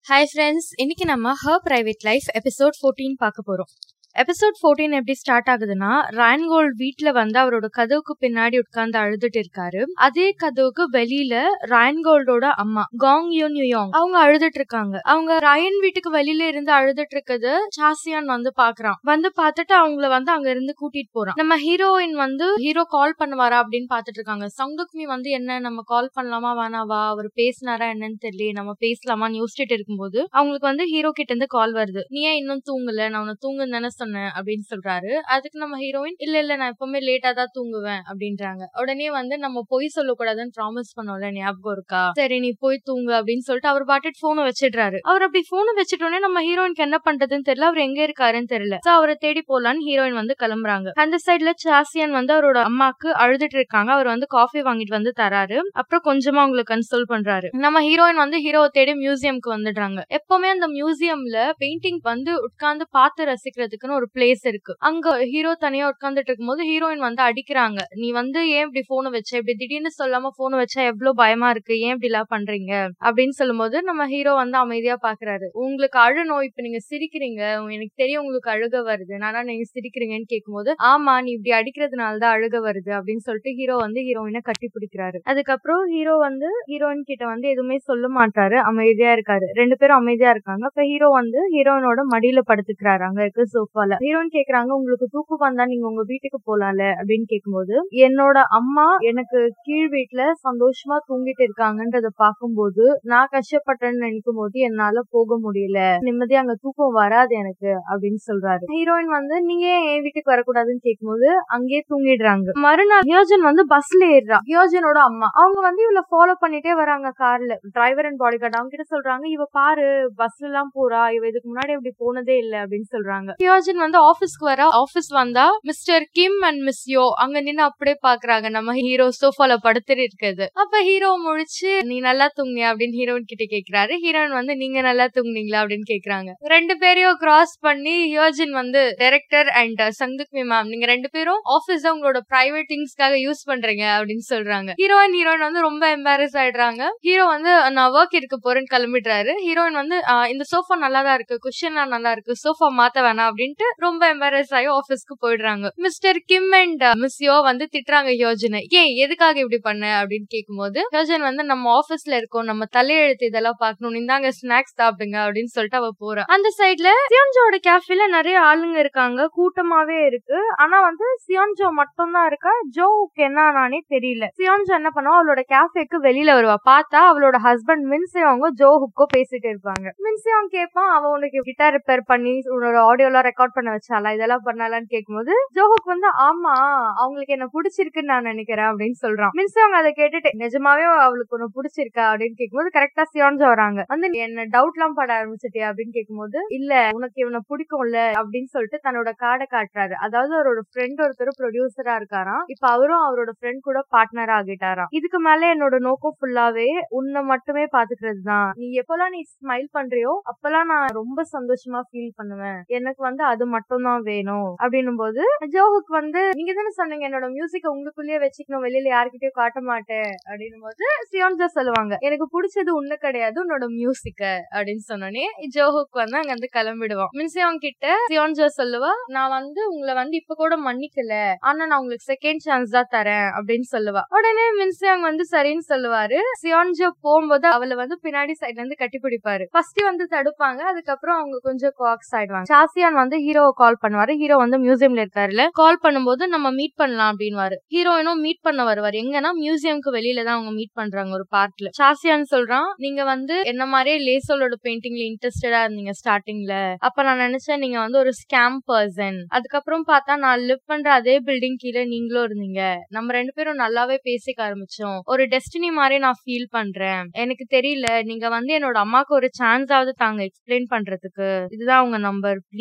hi friends இன்னைக்கு நம்ம her private life episode fourteen பார்க்க போறோம் எபிசோட் ஃபோர்டீன் எப்படி ஸ்டார்ட் ஆகுதுன்னா ராயன்கோல்ட் வீட்ல வந்து அவரோட கதவுக்கு பின்னாடி உட்கார்ந்து அழுதுட்டு இருக்காரு அதே கதவுக்கு வெளியில ராயன்கோல்டோட அம்மா காங் யூன் யுயோங் அவங்க அழுதுட்டு இருக்காங்க அவங்க ராயன் வீட்டுக்கு வெளியில இருந்து அழுதுட்டு இருக்கிறது சாசியான் வந்து பாக்குறான் வந்து பார்த்துட்டு அவங்கள வந்து அங்க இருந்து கூட்டிட்டு போறான் நம்ம ஹீரோயின் வந்து ஹீரோ கால் பண்ணுவாரா அப்படின்னு பாத்துட்டு இருக்காங்க சங்குக்மி வந்து என்ன நம்ம கால் பண்ணலாமா வேணாவா அவர் பேசினாரா என்னன்னு தெரியல நம்ம பேசலாமான்னு யோசிச்சுட்டு இருக்கும்போது அவங்களுக்கு வந்து ஹீரோ கிட்ட இருந்து கால் வருது நீ ஏன் இன்னும் தூங்கல நான் உன்னை தூங்குன்னு தானே சொன்னேன் அப்படின்னு சொல்றாரு அதுக்கு நம்ம ஹீரோயின் இல்ல இல்ல நான் எப்பவுமே லேட்டா தான் தூங்குவேன் அப்படின்றாங்க உடனே வந்து நம்ம பொய் சொல்லக்கூடாதுன்னு ப்ராமிஸ் பண்ணோம்ல ஞாபகம் இருக்கா சரி நீ போய் தூங்கு அப்படின்னு சொல்லிட்டு அவர் பாட்டு போனை வச்சிடுறாரு அவர் அப்படி போனை வச்சிட்டோன்னே நம்ம ஹீரோயினுக்கு என்ன பண்றதுன்னு தெரியல அவர் எங்க இருக்காருன்னு தெரியல சோ அவரை தேடி போலான்னு ஹீரோயின் வந்து கிளம்புறாங்க அந்த சைட்ல சாசியன் வந்து அவரோட அம்மாக்கு அழுதுட்டு இருக்காங்க அவர் வந்து காஃபி வாங்கிட்டு வந்து தராரு அப்புறம் கொஞ்சமா அவங்களுக்கு கன்சோல் பண்றாரு நம்ம ஹீரோயின் வந்து ஹீரோவை தேடி மியூசியம்க்கு வந்துடுறாங்க எப்பவுமே அந்த மியூசியம்ல பெயிண்டிங் வந்து உட்கார்ந்து பார்த்து ரசிக்கிறதுக்குன்னு ஒரு பிளேஸ் இருக்கு அங்க ஹீரோ தனியா உட்கார்ந்துட்டு இருக்கும்போது ஹீரோயின் வந்து அடிக்கிறாங்க நீ வந்து ஏன் இப்படி போனை வச்ச இப்படி திடீர்னு சொல்லாம போனை வச்சா எவ்வளவு பயமா இருக்கு ஏன் இப்படி எல்லாம் பண்றீங்க அப்படின்னு சொல்லும்போது நம்ம ஹீரோ வந்து அமைதியா பாக்குறாரு உங்களுக்கு அழணும் இப்ப நீங்க சிரிக்கிறீங்க எனக்கு தெரியும் உங்களுக்கு அழுக வருது நானா நீங்க சிரிக்கிறீங்கன்னு கேட்கும்போது ஆமா நீ இப்படி அடிக்கிறதுனாலதான் அழுக வருது அப்படின்னு சொல்லிட்டு ஹீரோ வந்து ஹீரோயினை கட்டி பிடிக்கிறாரு அதுக்கப்புறம் ஹீரோ வந்து ஹீரோயின் கிட்ட வந்து எதுவுமே சொல்ல மாட்டாரு அமைதியா இருக்காரு ரெண்டு பேரும் அமைதியா இருக்காங்க அப்ப ஹீரோ வந்து ஹீரோயினோட மடியில படுத்துக்கிறாரு அங்க இருக்க சோஃபால ஹீரோயின் கேக்குறாங்க உங்களுக்கு தூக்கம் வந்தா நீங்க உங்க வீட்டுக்கு போலாம்ல அப்படின்னு கேட்கும்போது என்னோட அம்மா எனக்கு கீழ் வீட்டுல சந்தோஷமா தூங்கிட்டு இருக்காங்கன்றத பாக்கும்போது நான் கஷ்டப்பட்டேன்னு நினைக்கும் போது என்னால போக முடியல நிம்மதியா அங்க தூக்கம் வராது எனக்கு அப்படின்னு சொல்றாரு ஹீரோயின் வந்து நீங்க ஏன் என் வீட்டுக்கு வரக்கூடாதுன்னு கேட்கும்போது அங்கேயே தூங்கிடுறாங்க மறுநாள் ஹியோஜன் வந்து பஸ்ல ஏறுறா ஹியோஜனோட அம்மா அவங்க வந்து இவள ஃபாலோ பண்ணிட்டே வராங்க கார்ல டிரைவர் அண்ட் பாடி கார்டு அவங்க கிட்ட சொல்றாங்க இவ பாரு பஸ்ல எல்லாம் போறா இவ இதுக்கு முன்னாடி இப்படி போனதே இல்ல அப்படின்னு சொல்றாங்க ஹியோஜன் வந்து ஆபீஸ்க்கு வர ஆபீஸ் வந்தா mister Kim and miss Yoo அங்க நின்னு அப்படியே பாக்குறாங்க நம்ம ஹீரோ சோஃபால படுத்துட்டு இருக்குது அப்ப ஹீரோ முழிச்சு நீ நல்லா தூங்கியா அப்படின்னு ஹீரோயின் கிட்ட கேக்குறாரு ஹீரோயின் வந்து நீங்க நல்லா தூங்குனீங்களா அப்படின்னு கேக்குறாங்க ரெண்டு பேரையும் கிராஸ் பண்ணி ஹியோஜின் வந்து டைரக்டர் அண்ட் சங்குக்மி மேம் நீங்க ரெண்டு பேரும் ஆபீஸ் உங்களோட பிரைவேட் திங்ஸ்க்காக யூஸ் பண்றீங்க அப்படின்னு சொல்றாங்க ஹீரோயின் ஹீரோயின் வந்து ரொம்ப எம்பாரஸ் ஆயிடுறாங்க ஹீரோ வந்து நான் ஒர்க் இருக்க போறேன்னு கிளம்பிடுறாரு ஹீரோயின் வந்து "ஆஹ், இந்த சோஃபா நல்லா தான் இருக்கு குஷன் நல்லா இருக்கு சோஃபா மாத்த வேணாம் அப்படின்ட்டு ரொம்ப எம்பாரஸ் ஆகி ஆபீஸ்க்கு போயிடுறாங்க mister Kim and miss Yoo வந்து திட்டுறாங்க யோஜனை ஏன் எதுக்காக இப்படி பண்ண அப்படின்னு கேட்கும்போது யோஜன் வந்து நம்ம ஆபீஸ்ல இருக்கோம் நம்ம தலையெழுத்து இதெல்லாம் பார்க்கணும் இந்தாங்க ஸ்நாக்ஸ் சாப்பிடுங்க அப்படின்னு சொல்லிட்டு அவ போறா அந்த சைட்ல சியோன்ஜோட கேஃபில நிறைய ஆளுங்க இருக்காங்க கூட்டமாவே இருக்கு ஆனா வந்து சியோன்ஜோ மட்டும் தான் இருக்கா ஜோவுக்கு என்ன ஆனானே தெரியல சியோன்ஜோ என்ன பண்ணுவா அவளோட கேஃபேக்கு வெளியில வருவா பார்த்தா அவளோட ஹஸ்பண்ட் மின்சியோங்க ஜோஹுக்கோ பேசிட்டு இருப்பாங்க மின்சியோங் கேட்பான் அவ உனக்கு கிட்டார் ரிப்பேர் பண்ணி உன்னோட ஆடியோ எல்லாம் ரெக்கார்ட் பண்ண வச்சாலா இதெல்லாம் பண்ணலான்னு கேட்கும்போது ஜோஹுக் வந்து ஆமா அவங்களுக்கு என்ன பிடிச்சிருக்குன்னு நான் நினைக்கிறேன் அப்படின்னு சொல்றான் மின்சியோங் அதை கேட்டுட்டு நிஜமாவே அவளுக்கு உன்னை பிடிச்சிருக்கா அப்படின்னு கேட்கும்போது கரெக்டா சியோன்ஜோ வராங்க வந்து நீ என்ன டவுட் எல்லாம் பட ஆரம்பிச்சிட்டியா அப்படின்னு கேட்கும்போது இல்ல உனக்கு இவனை பிடிக்கும்ல அப்படின்னு சொல்லிட்டு தன்னோட கார்டை காட்டுறாரு அதாவது அவரோட ஃப்ரெண்ட் ஒருத்தர் ப்ரொடியூசரா இருக்காராம் இப்ப அவரும் அவரோட ஃப்ரெண்ட் கூட பார்ட்னர் ஆகிட்டாராம் இதுக்கு மேல என்னோட நோக்கம் ஃபுல்லாவே உன்னை மட்டுமே பாத்துக்கிறது தான் நீ எப்பெல்லாம் நீ ஸ்மைல் பண்றியோ அப்பெல்லாம் நான் ரொம்ப சந்தோஷமா ஃபீல் பண்ணுவேன் எனக்கு வந்து அது மட்டும் தான் வேணும் அப்படின்னும் போது ஜோஹுக்கு வந்து நீங்க தானே சொன்னீங்க என்னோட மியூசிக்க உங்களுக்குள்ளேயே வச்சுக்கணும் வெளியில யார்கிட்டயும் காட்ட மாட்டேன் அப்படின்னும் போது சியோன்ஜா சொல்லுவாங்க எனக்கு பிடிச்சது உன்ன கிடையாது உன்னோட மியூசிக்க அப்படின்னு சொன்னோடனே ஜோஹுக் வந்து அங்க இருந்து கிளம்பிடுவான் மின்சியோங் கிட்ட சியோன்ஜா சொல்லுவா நான் வந்து உங்களை வந்து இப்ப கூட மன்னிக்கல ஆனா நான் உங்களுக்கு செகண்ட் சான்ஸ் தான் தரேன் அப்படின்னு சொல்லுவா உடனே மின்சியாங் வந்து சரின்னு சொல்லுவாரு சியோன்ஜோ போகும்போது அவளை வந்து பின்னாடி சைட்ல இருந்து கட்டி பிடிப்பாரு ஃபர்ஸ்ட் வந்து தடுப்பாங்க அதுக்கப்புறம் அவங்க கொஞ்சம் காக்ஸ் ஆயிடுவாங்க சாசியான் வந்து ஹீரோவை கால் பண்ணுவாரு ஹீரோ வந்து மியூசியம்ல இருக்காருல கால் பண்ணும்போது நம்ம மீட் பண்ணலாம் அப்படின்வாரு ஹீரோயினும் மீட் பண்ண வருவாரு எங்கன்னா மியூசியம்க்கு வெளியில தான் அவங்க மீட் பண்றாங்க ஒரு பார்ட்ல சாசியான் சொல்றான் நீங்க வந்து என்ன மாதிரியே லேசோலோட பெயிண்டிங்ல இன்ட்ரெஸ்டடா இருந்தீங்க ஸ்டார்டிங்ல அப்ப நான் நினைச்சேன் நீங்க வந்து ஒரு ஸ்கேம் பர்சன் அதுக்கப்புறம் பார்த்தா நான் லிவ் பண்ற அதே பில்டிங் கீழே நீங்களும் இருந்தீங்க நம்ம ரெண்டு பேரும் நல்லாவே பேசிக்க ஆரம்பிச்சோம் ஒரு டெஸ்டினி மாதிரி நான் ஃபீல் பண்றேன் எனக்கு தெரியல நீங்க வந்து என்னோட அம்மாக்கு ஒரு சான்ஸ் ஆவது தாங்க எக்ஸ்பிளைன் பண்றதுக்கு இதுதான் உங்க நம்பர் ப்ளீஸ் அப்படின்னு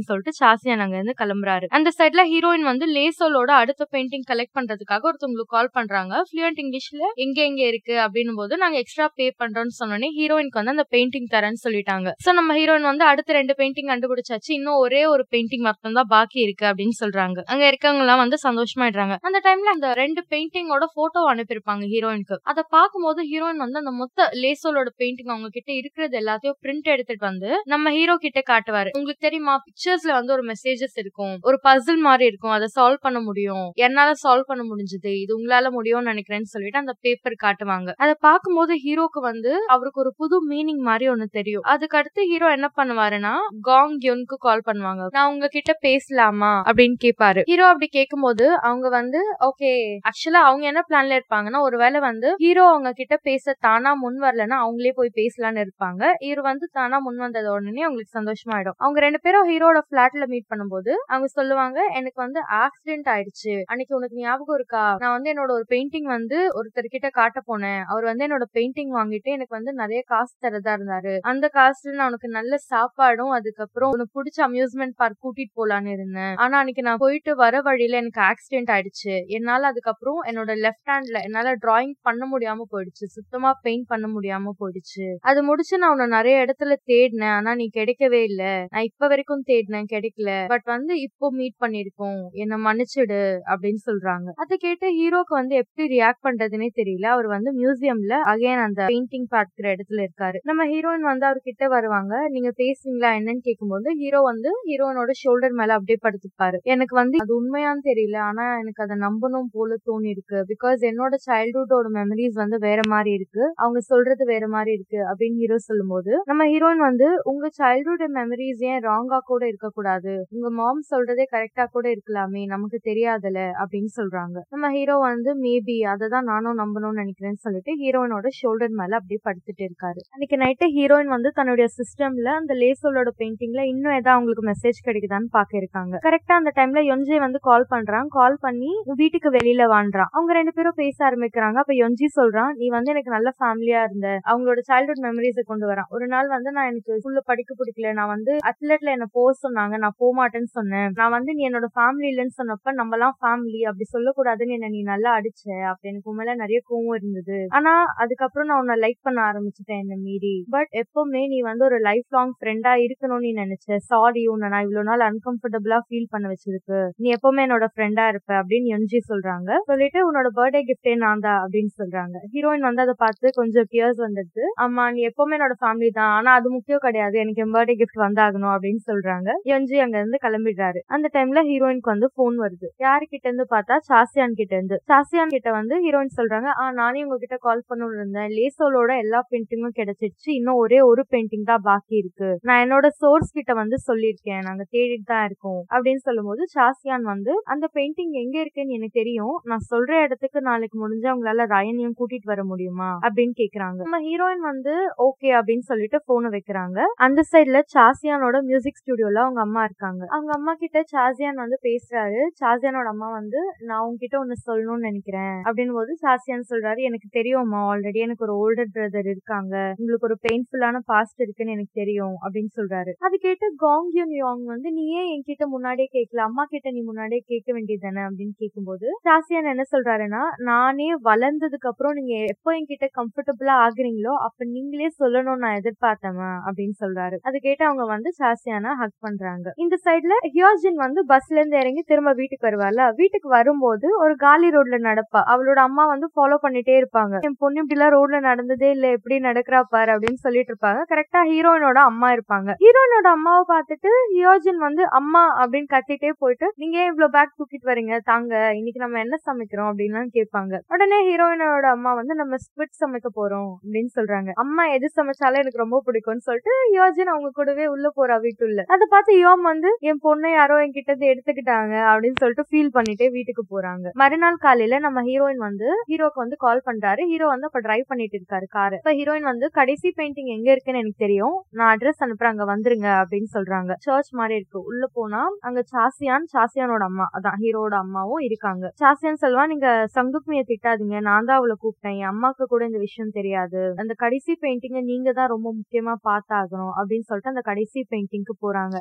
அப்படின்னு சொல்லிட்டு சாசியான் அங்க இருந்து கிளம்புறாரு அந்த சைட்ல ஹீரோயின் வந்து லேசோலோட அடுத்த பெயிண்டிங் கலெக்ட் பண்றதுக்காக ஒருத்தவங்களுக்கு கால் பண்றாங்க ஃபிளூயன்ட் இங்கிலீஷ்ல எங்க எங்க இருக்கு அப்படின்னும் போது நாங்க எக்ஸ்ட்ரா பே பண்றோம்னு சொன்னோடனே ஹீரோயினுக்கு வந்து அந்த பெயிண்டிங் தரேன்னு சொல்லிட்டாங்க சோ நம்ம ஹீரோயின் வந்து அடுத்த ரெண்டு பெயிண்டிங் கண்டுபிடிச்சாச்சு இன்னும் ஒரே ஒரு பெயிண்டிங் மட்டும் தான் பாக்கி இருக்கு அப்படின்னு சொல்றாங்க அங்க இருக்கவங்க எல்லாம் வந்து சந்தோஷமாயிடுறாங்க அந்த டைம்ல அந்த ரெண்டு பெயிண்டிங்கோட போட்டோ அனுப்பியிருப்பாங்க ஹீரோயினுக்கு அதை பார்க்கும்போது ஹீரோயின் வந்து அந்த மொத்த லேசோலோட பெயிண்டிங் அவங்க கிட்ட இருக்கிறது எல்லாத்தையும் பிரிண்ட் எடுத்துட்டு வந்து நம்ம ஹீரோ கிட்ட காட்டுவாரு உங்களுக்கு தெரியுமா பிக்சர்ஸ்ல வந்து ஒரு மெசேஜஸ் இருக்கும் ஒரு பசில் மாதிரி இருக்கும் அதை சால்வ் பண்ண முடியும் என்னால சால்வ் பண்ண முடிஞ்சது இது உங்களால முடியும்னு நினைக்கிறேன்னு சொல்லிட்டு அந்த பேப்பர் காட்டுவாங்க அதை பார்க்கும்போது ஹீரோக்கு வந்து அவருக்கு ஒரு புது மீனிங் மாதிரி ஒண்ணு தெரியும் அதுக்கு அடுத்து ஹீரோ என்ன பண்ணுவாருன்னா காங் யுன்க்கு கால் பண்ணுவாங்க நான் உங்ககிட்ட பேசலாமா அப்படின்னு கேட்பாரு ஹீரோ அப்படி கேட்கும்போது அவங்க வந்து ஓகே ஆக்சுவலா அவங்க என்ன பிளான்ல இருப்பாங்கன்னா ஒருவேளை வந்து ஹீரோ அவங்க கிட்ட பேச தானா முன் வரலன்னா அவங்களே போய் பேசலாம்னு இருப்பாங்க ஹீரோ வந்து தானா முன் வந்தது உடனே அவங்களுக்கு சந்தோஷமாயிடும் அவங்க ரெண்டு பேரும் ஹீரோட பிளாட்ல மீட் பண்ணும்போது அவங்க சொல்லுவாங்க எனக்கு வந்து ஆக்சிடென்ட் ஆயிடுச்சு அன்னைக்கு உனக்கு ஞாபகம் இருக்கா நான் வந்து என்னோட ஒரு பெயிண்டிங் வந்து ஒருத்தர் கிட்ட காட்ட போனேன் அவர் வந்து என்னோட பெயிண்டிங் வாங்கிட்டு எனக்கு வந்து நிறைய காசு தரதா இருந்தாரு அந்த காசுல நான் உனக்கு நல்ல சாப்பாடும் அதுக்கப்புறம் உனக்கு பிடிச்ச அம்யூஸ்மெண்ட் பார்க் கூட்டிட்டு போலான்னு இருந்தேன் ஆனா அன்னைக்கு நான் போயிட்டு வர வழியில எனக்கு ஆக்சிடென்ட் ஆயிடுச்சு என்னால அதுக்கப்புறம் என்னோட லெஃப்ட் ஹேண்ட்ல என்னால டிராயிங் பண்ண முடியாம போயிடுச்சு சுத்தமா பெயிண்ட் பண்ண முடியாம போயிடுச்சு அது முடிச்சு நான் உன்னை நிறைய இடத்துல தேடினேன் ஆனா நீ கிடைக்கவே இல்ல நான் இப்ப வரைக்கும் தேடினேன் கிடைக்கல பட் வந்து இப்போ மீட் பண்ணிருக்கோம் என்ன மன்னிச்சிடு அப்படின்னு சொல்றாங்க அதை கேட்டு ஹீரோக்கு வந்து எப்படி ரியாக்ட் பண்றதுன்னே தெரியல அவர் வந்து மியூசியம்ல அகைன் அந்த பெயிண்டிங் பார்க்கிற இடத்துல இருக்காரு நம்ம ஹீரோயின் வந்து அவர் கிட்ட வருவாங்க நீங்க பேசுறீங்களா என்னன்னு கேட்கும்போது ஹீரோ வந்து ஹீரோயினோட ஷோல்டர் மேல அப்படியே படுத்துப்பாரு எனக்கு வந்து அது உண்மையான்னு தெரியல ஆனா எனக்கு அதை நம்பணும் போல தோணி இருக்கு பிகாஸ் என்னோட சைல்ட்ஹுட்டோட மெமரிஸ் வந்து வேற மாதிரி இருக்கு அவங்க சொல்றது வேற மாதிரி இருக்கு அப்படின்னு ஹீரோ சொல்லும்போது நம்ம ஹீரோயின் வந்து உங்க சைல்ட்ஹுட் மெமரிஸ் ஏன் ராங்கா கூட இருக்க கூடாது உங்க மாம் சொல்றதே கரெக்டா கூட இருக்கலாமே நமக்கு தெரியாதுல அப்படின்னு சொல்றாங்க நம்ம ஹீரோ வந்து மேபி அதை தான் நானும் நம்பணும்னு நினைக்கிறேன்னு சொல்லிட்டு ஹீரோயினோட ஷோல்டர் மேல அப்படியே படுத்துட்டு இருக்காரு அன்னைக்கு நைட்டு ஹீரோயின் வந்து தன்னுடைய சிஸ்டம்ல அந்த லேசோலோட பெயிண்டிங்ல இன்னும் ஏதாவது அவங்களுக்கு மெசேஜ் கிடைக்குதான்னு பாக்க இருக்காங்க கரெக்டா அந்த டைம்ல யொன்ஜி வந்து கால் பண்றான் கால் பண்ணி உன் வீட்டுக்கு வெளியில வாண்டான் அவங்க ரெண்டு பேரும் பேச ஆரம்பிக்கிறாங்க அப்ப யொன்ஜி சொல்றான் நீ வந்து எனக்கு நல்ல ஃபேமிலியா இருந்த அவங்களோட சைல்ட்ஹுட் மெமரிஸை கொண்டு வரான் ஒரு நாள் வந்து நான் எனக்கு ஸ்கூல்ல படிக்க பிடிக்கல நான் வந்து அத்லெட்ல என்ன போக சொன்னாங்க நான் போக மாட்டேன்னு சொன்னேன் நான் வந்து நீ என்னோட ஃபேமிலி இல்லைன்னு சொன்னப்ப நம்ம எல்லாம் ஃபேமிலி அப்படி சொல்லக்கூடாதுன்னு என்ன நீ நல்லா அடிச்ச அப்ப எனக்கு உன் மேல நிறைய கோவம் இருந்தது ஆனா அதுக்கப்புறம் நான் உன்னை லைக் பண்ண ஆரம்பிச்சுட்டேன் என்ன மீறி பட் எப்பவுமே நீ வந்து ஒரு லைஃப் லாங் ஃப்ரெண்டா இருக்கணும்னு நீ நினைச்ச சாரி உன்னை நான் இவ்வளவு நாள் அன்கம்ஃபர்டபுளா ஃபீல் பண்ண வச்சிருக்கு நீ எப்பவுமே என்னோட ஃப்ரெண்டா இருப்ப அப்படின்னு என்ஜி சொல்றாங்க சொல்லிட்டு உன்னோட பர்த்டே கிஃப்டே நான் தான் அப்படின்னு சொல்றாங்க ஹீரோயின் வந்து அதை பார்த்து கொஞ்சம் பியர்ஸ் வந்துடுது ஆமா நீ எப்பவுமே என்னோட ஃபேமிலி தான் ஆனா அது முக்கியம் கிடையாது எனக்கு என் பர்த்டே கிஃப்ட் வந்தாகணும் அப்படின்னு சொல்றாங்க என்ஜி அங்க இருந்து கிளம்பிடுறாரு அந்த டைம்ல ஹீரோயினுக்கு வந்து போன் வருது யாரு கிட்ட இருந்து பார்த்தா சாசியான் கிட்ட இருந்து சாசியான் கிட்ட வந்து ஹீரோயின் சொல்றாங்க ஆ நானே உங்ககிட்ட கால் பண்ணணும் இருந்தேன் லேசோலோட எல்லா பெயிண்டிங்கும் கிடைச்சிருச்சு இன்னும் ஒரே ஒரு பெயிண்டிங் தான் பாக்கி இருக்கு நான் என்னோட சோர்ஸ் கிட்ட வந்து சொல்லியிருக்கேன் நாங்க தேடிட்டு தான் இருக்கோம் அப்படின்னு சொல்லும்போது சாசியான் வந்து அந்த பெயிண்டிங் எங்க இருக்குன்னு எனக்கு தெரியும் நான் சொல்ற இடத்துக்கு நாளைக்கு முடிஞ்சா உங்களால ரயனையும் கூட்டிட்டு வர முடியுமா அப்படின்னு கேக்குறாங்க நம்ம ஹீரோயின் வந்து ஓகே அப்படின்னு சொல்லிட்டு போனை வைக்கிறாங்க அந்த சைட்ல சாசியானோட மியூசிக் ஸ்டுடியோல அவங்க அம்மா இருக்காங்க அவங்க அம்மா கிட்ட சாசியான் வந்து பேசுறாரு சாசியானோட அம்மா வந்து நான் உங்ககிட்ட ஒன்னு சொல்லணும்னு நினைக்கிறேன் அப்படின்னு போது சாசியான் சொல்றாரு எனக்கு தெரியும்மா ஆல்ரெடி எனக்கு ஒரு ஓல்டர் பிரதர் இருக்காங்க உங்களுக்கு ஒரு பெயின்ஃபுல்லான பாஸ்ட் இருக்குன்னு எனக்கு தெரியும் அப்படின்னு சொல்றாரு அது கேட்டு காங் யூன் யோங் வந்து நீ ஏன் என்கிட்ட முன்னாடியே கேட்கல அம்மா கிட்ட நீ முன்னாடியே கேட்க வேண்டியது தானே அப்படின்னு கேட்கும்போது சாசியான் என்ன சொல்றாருன்னா நானே வளர்ந்ததுக்கு அப்புறம் நீங்க எப்போ என்கிட்ட கம்ஃபர்டபுளா ஆகுறீங்களோ அப்ப நீங்களே சொல்லணும்னு நான் எதிர்பார்த்தேன் அப்படின்னு சொல்றாரு அது கேட்டு அவங்க வந்து சாசியானா ஹக் பண்றாங்க இந்த சைட்ல ஹியோஜின் வந்து பஸ்ல இருந்து இறங்கி திரும்ப வீட்டுக்கு வருவாள்ல வீட்டுக்கு வரும்போது ஒரு காலி ரோட்ல நடப்பா அவளோட அம்மா வந்து ஃபாலோ பண்ணிட்டே இருப்பாங்க என் பொண்ணு இப்படி எல்லாம் ரோட்ல நடந்ததே இல்ல எப்படி நடக்கிறா பாரு அப்படின்னு சொல்லிட்டு இருப்பாங்க கரெக்டா ஹீரோயினோட அம்மா இருப்பாங்க ஹீரோயினோட அம்மாவை பார்த்துட்டு ஹியோஜின் வந்து அம்மா அப்படின்னு கத்திட்டே போயிட்டு நீங்க ஏன் இவ்வளவு பேக் தூக்கிட்டு வரீங்க தாங்க இன்னைக்கு நம்ம என்ன சமைக்கிறோம் அப்படின்னு கேட்பாங்க உடனே ஹீரோயினோட அம்மா வந்து நம்ம ஸ்குவிட் சமைக்க போறோம் அப்படின்னு சொல்றாங்க அம்மா எது சமைச்சாலும் எனக்கு ரொம்ப பிடிக்கும்னு சொல்லிட்டு யோஜன் அவங்க கூடவே உள்ள போறா வீட்டுள்ள அதை பார்த்து யோம் வந்து என் பொண்ணை யாரோ என்கிட்ட இருந்து எடுத்துக்கிட்டாங்க அப்படின்னு சொல்லிட்டு ஃபீல் பண்ணிட்டே வீட்டுக்கு போறாங்க மறுநாள் காலையில நம்ம ஹீரோயின் வந்து ஹீரோக்கு வந்து கால் பண்றாரு ஹீரோ வந்து அப்ப டிரைவ் பண்ணிட்டு இருக்காரு கார் இப்ப ஹீரோயின் வந்து கடைசி பெயிண்டிங் எங்க இருக்குன்னு எனக்கு தெரியும் நான் அட்ரஸ் அனுப்புறேன் அங்க வந்துருங்க அப்படின்னு சொல்றாங்க சர்ச் மாதிரி இருக்கு உள்ள போனா அங்க சாசியான் சாசியானோட அம்மா அதான் ஹீரோட அம்மாவும் இருக்காங்க சாசியான் சொல்வா நீங்க சங்குக்மிய திட்டாதீங்க நான் தான் அவளை கூப்பிட்டேன் என் அம்மாக்கு கூட இந்த விஷயம் தெரியாது அந்த கடைசி பெயிண்டிங்க நீங்க தான் ரொம்ப முக்கியமா பார்த்தாகணும் அப்படின்னு சொல்லிட்டு அந்த கடைசி பெயிண்டிங்க்கு போறாங்க அந்த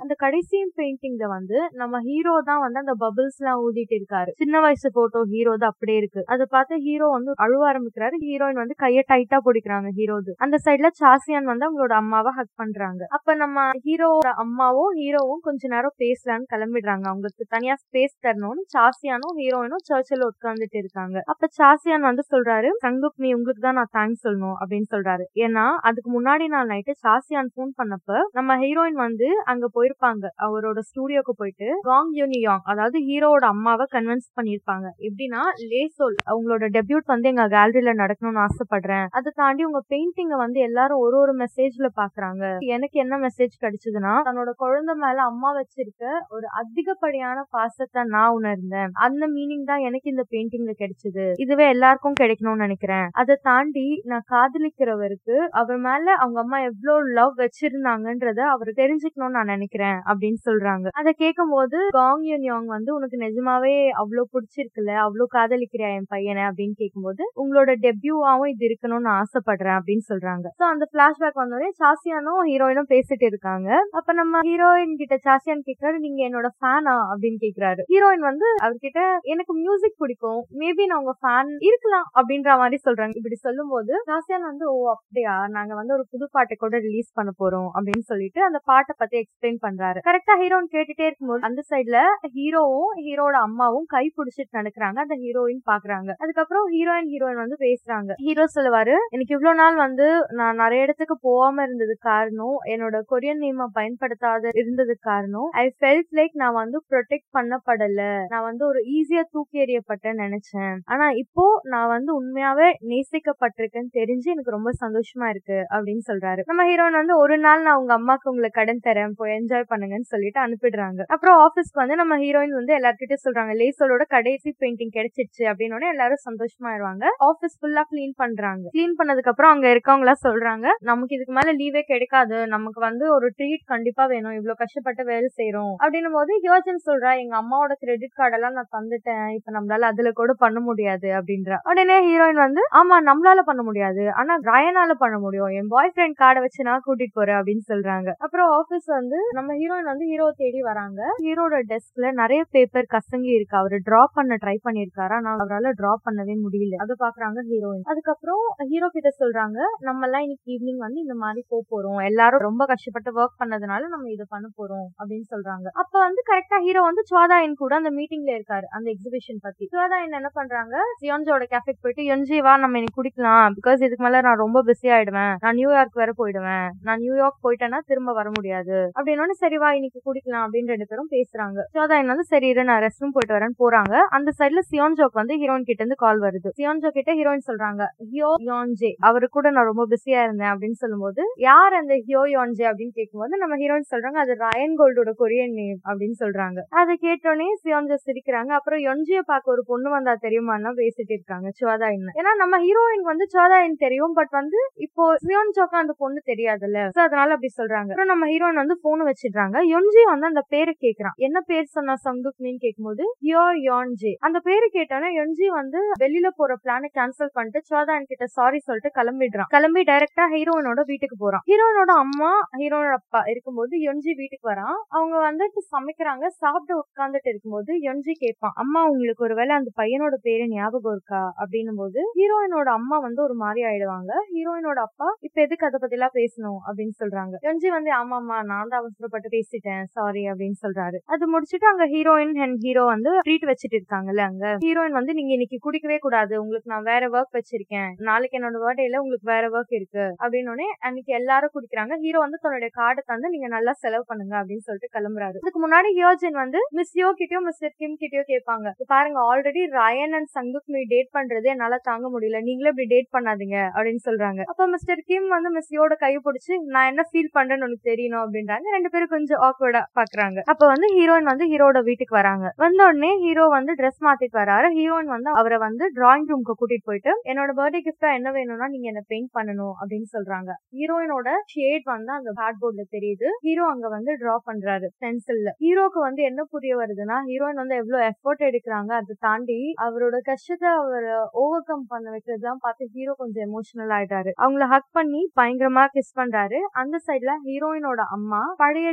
அந்த கடைசி பெயிண்டிங்ல வந்து நம்ம ஹீரோ தான் வந்து அந்த பபிள்ஸ் எல்லாம் ஊதிட்டு இருக்காரு சின்ன வயசு போட்டோ ஹீரோ தான் அப்படியே இருக்கு அதை பார்த்து ஹீரோ வந்து அழுவ ஆரம்பிக்கிறாரு ஹீரோயின் வந்து கைய டைட்டா பிடிக்கிறாங்க ஹீரோது அந்த சைட்ல சாசியான் வந்து அவங்களோட அம்மாவை ஹக் பண்றாங்க அப்ப நம்ம ஹீரோவோட அம்மாவும் ஹீரோவும் கொஞ்ச நேரம் பேசலான்னு கிளம்பிடுறாங்க அவங்களுக்கு தனியா ஸ்பேஸ் தரணும்னு சாசியானும் ஹீரோயினும் சர்ச்சில் உட்கார்ந்துட்டு இருக்காங்க அப்ப சாசியான் வந்து சொல்றாரு சங்குப் நீ உங்களுக்கு தான் நான் தேங்க்ஸ் சொல்லணும் அப்படின்னு சொல்றாரு ஏன்னா அதுக்கு முன்னாடி நாள் நைட்டு சாசியான் போன் பண்ணப்ப நம்ம ஹீரோயின் வந்து அங்க போயிருப்பாங்க அவரோட ஸ்டூடியோக்கு போயிட்டு காங் யூனியாங் அதாவது ஹீரோவோட அம்மாவை கன்வின்ஸ் பண்ணிருப்பாங்க எப்படின்னா லேசோல் அவங்களோட டெபியூட் வந்து எங்க கேலரியில நடக்கணும்னு ஆசைப்படுறேன் அதை தாண்டி உங்க பெயிண்டிங்க வந்து எல்லாரும் ஒரு ஒரு மெசேஜ்ல பாக்குறாங்க எனக்கு என்ன மெசேஜ் கிடைச்சதுன்னா தன்னோட குழந்தை மேல அம்மா வச்சிருக்க ஒரு அதிகப்படியான பாசத்தை நான் உணர்ந்தேன் அந்த மீனிங் தான் எனக்கு இந்த பெயிண்டிங்ல கிடைச்சது இதுவே எல்லாருக்கும் கிடைக்கணும்னு நினைக்கிறேன் அதை தாண்டி நான் காதலிக்கிறவருக்கு அவர் மேல அவங்க அம்மா எவ்வளவு லவ் வச்சிருந்தாங்கன்றத அவர் தெரிஞ்சுக்கணும்னு நான் நினைக்கிறேன் அப்படின்னு சொல்றாங்க அதை கேட்கும் போது காங் யூன்யாங் வந்து உனக்கு நிஜமாவே அவ்வளவு பிடிச்சிருக்குல்ல அவ்வளவு காதலிக்கிறியா என் பையனை அப்படின்னு கேட்கும்போது உங்களோட டெபியூவாவும் இது இருக்கணும்னு நான் ஆசைப்படுறேன் அப்படின்னு சொல்றாங்க சோ அந்த பிளாஷ்பேக் வந்தோடனே சாசியானும் ஹீரோயினும் பேசிட்டு இருக்காங்க அப்ப நம்ம ஹீரோயின் கிட்ட சாசியான் கேக்குறாரு நீங்க என்னோட ஃபேனா அப்படின்னு கேக்குறாரு ஹீரோயின் வந்து அவர்கிட்ட எனக்கு மியூசிக் பிடிக்கும் மேபி நான் உங்க ஃபேன் இருக்கலாம் அப்படின்ற மாதிரி சொல்றாங்க இப்படி சொல்லும் போது சாசியான் வந்து ஓ அப்படியா நாங்க வந்து ஒரு புது பாட்டை கூட ரிலீஸ் பண்ண போறோம் அப்படின்னு சொல்லிட்டு அந்த பாட்டை பத்தி எக்ஸ்பிளைன் பண்றாரு கரெக்டா ஹீரோயின் கேட்டுட்டே இருக்கும்போது அந்த சைட்ல ஹீரோவும் ஹீரோட அம்மாவும் கை பிடிச்சிட்டு நடக்கிறாங்க அந்த ஹீரோயின் பாக்குறாங்க அதுக்கப்புறம் ஹீரோயின் ஹீரோயின் வந்து பேசுறாங்க ஹீரோ சொல்லுவாரு எனக்கு இவ்வளவு நாள் வந்து நான் நிறைய இடத்துக்கு போகாம இருந்தது காரணம் என்னோட கொரியன் நேம பயன்படுத்தாத இருந்தது காரணம் ஐ ஃபெல்ட் லைக் நான் வந்து ப்ரொடெக்ட் பண்ணப்படல நான் வந்து ஒரு ஈஸியா தூக்கி எறியப்பட்டேன்னு நினைச்சேன் ஆனா இப்போ நான் வந்து உண்மையாவே நேசிக்கப்பட்டிருக்கேன்னு தெரிஞ்சு எனக்கு ரொம்ப சந்தோஷமா இருக்கு அப்படின்னு சொல்றாரு நம்ம ஹீரோயின் வந்து ஒரு நாள் நான் உங்க அம்மாக்கு உங்களுக்கு கடன் தரேன் போய் என்ஜாய் பண்ணுங்கன்னு சொல்லிட்டு அனுப்பிடுறாங்க அப்புறம் ஆபீஸ்க்கு வந்து நம்ம ஹீரோயின் வந்து எல்லார்கிட்டயும் சொல்றாங்க லேசோட கடைசி பெயிண்டிங் கிடைச்சிருச்சு அப்படின்னு எல்லாரும் சந்தோஷமாயிருவாங்க ஆபீஸ் ஃபுல்லா கிளீன் பண்றாங்க கிளீன் பண்ணதுக்கு அப்புறம் அங்க இருக்கவங்க எல்லாம் சொல்றாங்க நமக்கு இதுக்கு மேல லீவே கிடைக்காது நமக்கு வந்து ஒரு ட்ரீட் கண்டிப்பா வேணும் இவ்வளவு கஷ்டப்பட்டு வேலை செய்யறோம் அப்படின்னும் போது யோஜன் சொல்றா எங்க அம்மாவோட கிரெடிட் கார்டு எல்லாம் நான் தந்துட்டேன் இப்ப நம்மளால அதுல கூட பண்ண முடியாது அப்படின்றா உடனே ஹீரோயின் வந்து ஆமா நம்மளால பண்ண முடியாது ஆனா ரயனால பண்ண முடியும் என் பாய் ஃப்ரெண்ட் கார்டை வச்சு நான் கூட்டிட்டு போறேன் அப்படின்னு சொல்றாங்க அப்புறம் ஆபீஸ் வந்து நம்ம ஹீரோயின் வந்து ஹீரோ தேடி வராங்க ஹீரோட டெஸ்க்ல நிறைய பேப்பர் கசங்கி இருக்கு அவரு டிரா பண்ண ட்ரை பண்ணிருக்காரு ஆனா அவரால் டிரா பண்ணவே முடியல அதை பாக்குறாங்க ஹீரோயின் அதுக்கப்புறம் ஹீரோ கிட்ட சொல்றாங்க நம்ம எல்லாம் இன்னைக்கு ஈவினிங் வந்து இந்த மாதிரி போக போறோம் எல்லாரும் ரொம்ப கஷ்டப்பட்டு ஒர்க் பண்ணதுனால நம்ம இதை பண்ண போறோம் அப்படின்னு சொல்றாங்க அப்ப வந்து கரெக்டா ஹீரோ வந்து சுவாதாயன் கூட அந்த மீட்டிங்ல இருக்காரு அந்த எக்ஸிபிஷன் பத்தி சுவாதாயன் என்ன பண்றாங்க சியோன்ஜோட கேஃபேக்கு போயிட்டு என்ஜி வா நம்ம இன்னைக்கு குடிக்கலாம் பிகாஸ் இதுக்கு மேல நான் ரொம்ப பிஸி ஆயிடுவேன் நான் நியூயார்க் வர போயிடுவேன் நான் நியூயார்க் போயிட்டேன்னா திரும்ப வர முடியாது அப்படின்னு சரி வா இன்னைக்கு குடிக்கலாம் அப்படின்னு ரெண்டு பேரும் பேசுறாங்க சுவாதாயன் வந்து சரி இரு நான் ரெஸ்ட் ரூம் போயிட்டு வரேன்னு போறாங்க அந்த சைட்ல சியோன்ஜோக் வந்து ஹீரோயின் கிட்ட இருந்து கால் வருது சியோன்ஜோ கிட்ட ஹீரோயின் சொல்றாங்க ஹியோ யோன்ஜே அவரு கூட நான் ரொம்ப பிஸியா இருந்தேன் அப்படின்னு சொல்லும்போது யார் அந்த ஹியோ யோன்ஜே அப்படின்னு கேட்கும்போது நம்ம ஹீரோயின் சொல்றாங்க அது ரயன் கோல்டோட கொரியன் நேம் அப்படின்னு சொல்றாங்க அதை கேட்டோடனே சியோன்ஜோ சிரிக்கிறாங்க அப்புறம் யொன்ஜிய பார்க்க ஒரு பொண்ணு வந்தா தெரியுமான்னா பேசிட்டு இருக்காங்க சுவாதாயின் ஏன்னா நம்ம ஹீரோயின் வந்து சுவாதாயின் தெரியும் பட் வந்து இப்போ சியோன்ஜோக்கு அந்த பொண்ணு தெரியாதுல்ல சோ அதனால அப்படி சொல்றாங்க அப்புறம் நம்ம ஹீரோயின் வந்து போன் வச்சிடுறாங்க யொன்ஜி வந்து அந்த பேரை கேக்குறான் என்ன பேர் சொன்னா சங்குக்னின்னு கேட்கும்போது ஹியோ யோன்ஜே அந்த பேரு கேட்டோன்னே யொன்ஜி வந்து வெளியில போற பிளான கேன்சல் பண்ணிட்டு சுவாதான் கிட்ட சாரி சொல்லிட்டு கிளம்பிடுறான் கிளம்பி டைரக்டா ஹீரோயினோட வீட்டுக்கு போறான் ஹீரோயினோட அம்மா ஹீரோனோட அப்பா இருக்கும்போது யொன்ஜி வீட்டுக்கு வரான் அவங்க வந்துட்டு சமைக்கிறாங்க சாப்பிட்டு உட்கார்ந்துட்டு இருக்கும்போது யொன்ஜி கேட்பான் அம்மா உங்களுக்கு ஒருவேளை அந்த பையனோட பேரு ஞாபகம் இருக்கா அப்படின்னும் போது ஹீரோயினோட அம்மா வந்து ஒரு மாதிரி ஆயிடுவாங்க ஹீரோயினோட அப்பா இப்ப எதுக்கு அதை பத்தி எல்லாம் பேசணும் அப்படின்னு சொல்றாங்க யொன்ஜி வந்து ஆமாமா நான் தான் அவசரப்பட்டு பேசிட்டேன் சாரி அப்படின்னு சொல்றாரு அது முடிச்சுட்டு அங்க ஹீரோயின் அண்ட் ஹீரோ வந்து ட்ரீட் வச்சுட்டு இருக்காங்கல்ல அங்க ஹீரோயின் வந்து நீங்க இன்னைக்கு குடிக்கவே கூடாது உங்களுக்கு நான் வேற ஒர்க் வச்சிருக்கேன் நாளைக்கு என்னோட பர்த்டேல உங்களுக்கு வேற ஒர்க் இருக்கு அப்படின்னு அன்னைக்கு எல்லாரும் குடிக்கிறாங்க ஹீரோ வந்து தன்னுடைய கார்டை தந்து நீங்க நல்லா செலவு பண்ணுங்க அப்படின்னு சொல்லிட்டு கிளம்புறாரு அதுக்கு முன்னாடி ஹியோஜின் வந்து மிஸ் யோ கிட்டயோ மிஸ்டர் கிம் கிட்டயோ கேட்பாங்க "இப்ப பாருங்க ஆல்ரெடி ரயன் அண்ட் சங்குக் மீ டேட் பண்றது என்னால தாங்க முடியல நீங்களே இப்படி டேட் பண்ணாதீங்க அப்படின்னு சொல்றாங்க அப்ப மிஸ்டர் கிம் வந்து மிஸ் யோட கை பிடிச்சு நான் என்ன ஃபீல் பண்றேன்னு உனக்கு தெரியணும் அப்படின்றாங்க ரெண்டு பேரும் கொஞ்சம் ஆக்வர்டா பாக்குறாங்க அப்ப வந்து ஹீரோயின் வந்து ஹீரோட வீட்டுக்கு வராங்க வந்த உடனே ஹீரோ வந்து ட்ரெஸ் மாத்திட்டு வராரு ஹீரோயின் வந்து அவரை வந்து டிராயிங் ரூம்க்கு கூட்டிட்டு போயிட்டு என்னோட பர்த்டே கிஃப்டா என்ன வேணும்னா நீங்க என்ன பெயிண்ட் பண்ணணும் அப்படின்னு சொல்றாங்க ஹீரோயினோட ஷேட் வந்து அந்த கார்ட் போர்ட்ல தெரியுது ஹீரோ அங்க வந்து டிரா பண்றாரு பென்சில்ல ஹீரோக்கு வந்து என்ன புரிய வருதுன்னா ஹீரோயின் வந்து எவ்வளவு எஃபோர்ட் எடுக்கிறாங்க அதை தாண்டி அவரோட கஷ்டத்தை அவர் ஓவர் கம் பண்ண வைக்கிறதுலாம் பார்த்து ஹீரோ கொஞ்சம் எமோஷனல் ஆயிட்டாரு அவங்கள ஹக் பண்ணி பயங்கரமா கிஸ் பண்றாரு அந்த சைட்ல ஹீரோயினோட அம்மா பழைய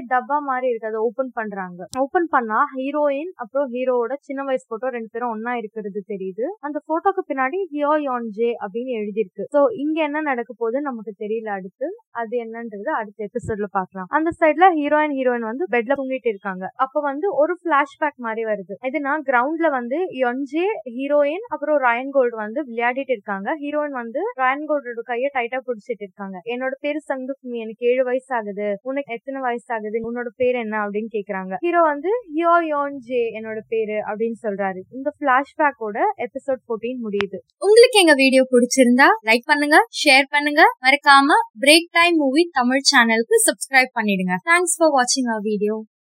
டப்பா மாதிரி இருக்கு அதை ஓபன் பண்றாங்க ஓபன் பண்ணா ஹீரோயின் அப்புறம் ஹீரோவோட சின்ன வயசு போட்டோ ரெண்டு பேரும் ஒன்னா இருக்கிறது தெரியுது அந்த போட்டோக்கு பின்னாடி ஹியோ யோன் ஜே அப்படின்னு எழுதியிருக்கு சோ இங்க என்ன நடக்க போகுதுன்னு நமக்கு தெரியல அடுத்து அது என்னன்றது அடுத்த எபிசோட்ல பாக்கலாம் அந்த சைட்ல ஹீரோயின் ஹீரோயின் வந்து பெட்ல தூங்கிட்டு இருக்காங்க அப்ப வந்து ஒரு பிளாஷ்பேக் மாதிரி வருது இதுனா கிரவுண்ட்ல வந்து யொன்ஜே ஹீரோயின் அப்புறம் ரயன் கோல்டு வந்து விளையாடிட்டு இருக்காங்க ஹீரோயின் வந்து ரயன் கோல்டோட கைய டைட்டா பிடிச்சிட்டு இருக்காங்க என்னோட பேரு சங்குக்குமி எனக்கு ஏழு வயசு ஆகுது உனக்கு எத்தனை வயசு ஆகுது உன்னோட பேர் என்ன அப்படின்னு கேக்குறாங்க ஹீரோ வந்து ஹியோ யோன் ஜே என்னோட பேரு அப்படின்னு சொல்றாரு இந்த பிளாஷ்பேக்கோட எபிசோட் 14 முடியுது உங்களுக்கு எங்க வீடியோ பிடிச்சிருந்தா லைக் பண்ணுங்க ஷேர் பண்ணுங்க மறக்காம பிரேக் டைம் மூவி தமிழ் சேனலுக்கு சப்ஸ்கிரைப் பண்ணிடுங்க தேங்க்ஸ் ஃபார் வாட்சிங் அவர் வீடியோ